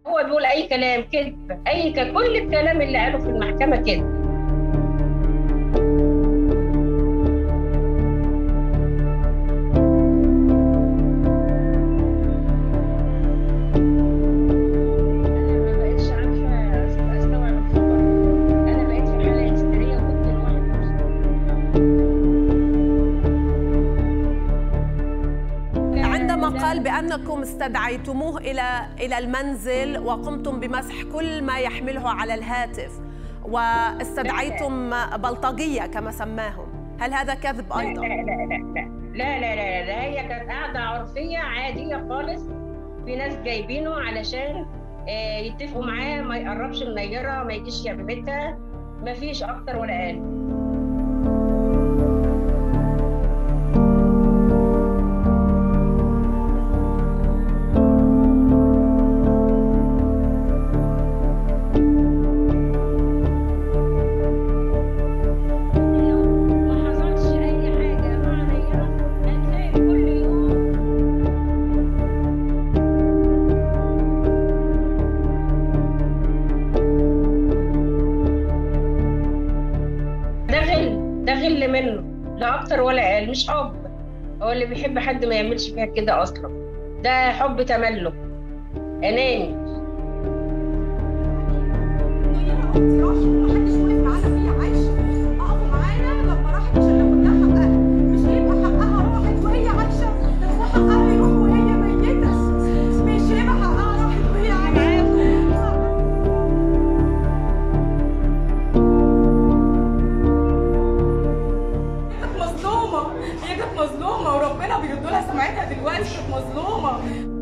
هو بيقول اي كلام كذب اي ك- كل الكلام اللي قاله في المحكمه كذب انا ما بقتش عارفه استوعب الخبر انا بقيت في حاله هستيريه وكنت لوحدي عندما قال بانكم استدعيتموه الى الى المنزل وقمتم بمسح كل ما يحمله على الهاتف واستدعيتم بلطجيه كما سماهم هل هذا كذب لا ايضا لا لا لا لا لا لا لا لا هي كانت قاعدة عرفية عادية خالص في ناس جايبينه علشان آه، يتفقوا معاه ما يقربش النيرة ما يجيش يعمتها ما فيش أكتر ولا أقل لو ما حصلش أي حاجة مع نيرة هتلاقي كل يوم ده غل ده غل منه لا اكتر ولا اقل مش حب هو اللي بيحب حد ما يعملش فيها كده اصلا ده حب تملك اناني النيرة اختي راحت ومحدش وقف معانا فيها عايشه اقفوا معانا لما راحت عشان ناخد لها حقها مش هيبقى حقها راحت وهي عايشه ده هو حقها يروح وهي ميته مش هيبقى حقها راحت وهي عايشه هي كانت مظلومه هي كانت مظلومه وربنا بيرد لها سمعتها دلوقتي كانت مظلومه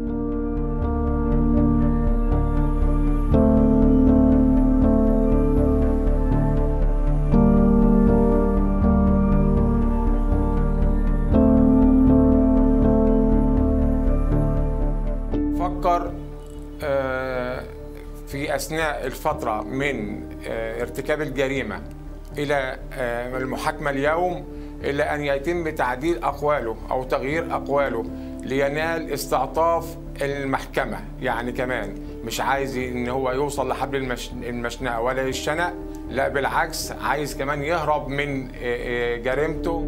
فكر آه، في أثناء الفترة من آه، ارتكاب الجريمة إلى آه، المحاكمة اليوم إلى أن يتم تعديل أقواله أو تغيير أقواله لينال استعطاف المحكمة يعني كمان مش عايز إن هو يوصل لحبل المش- المشنقة ولا الشنق لا بالعكس عايز كمان يهرب من آه، آه، جريمته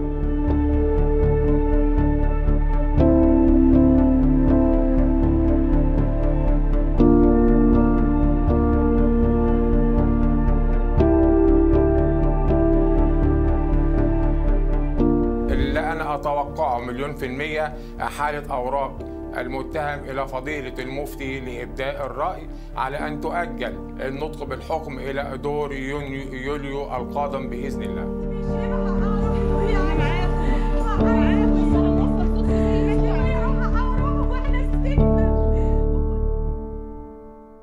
اللي أنا أتوقعه مليون في المية حالة أوراق المتهم إلى فضيلة المفتي لإبداء الرأي على أن تؤجل النطق بالحكم إلى دور يونيو يوليو القادم بإذن الله مش هيبقى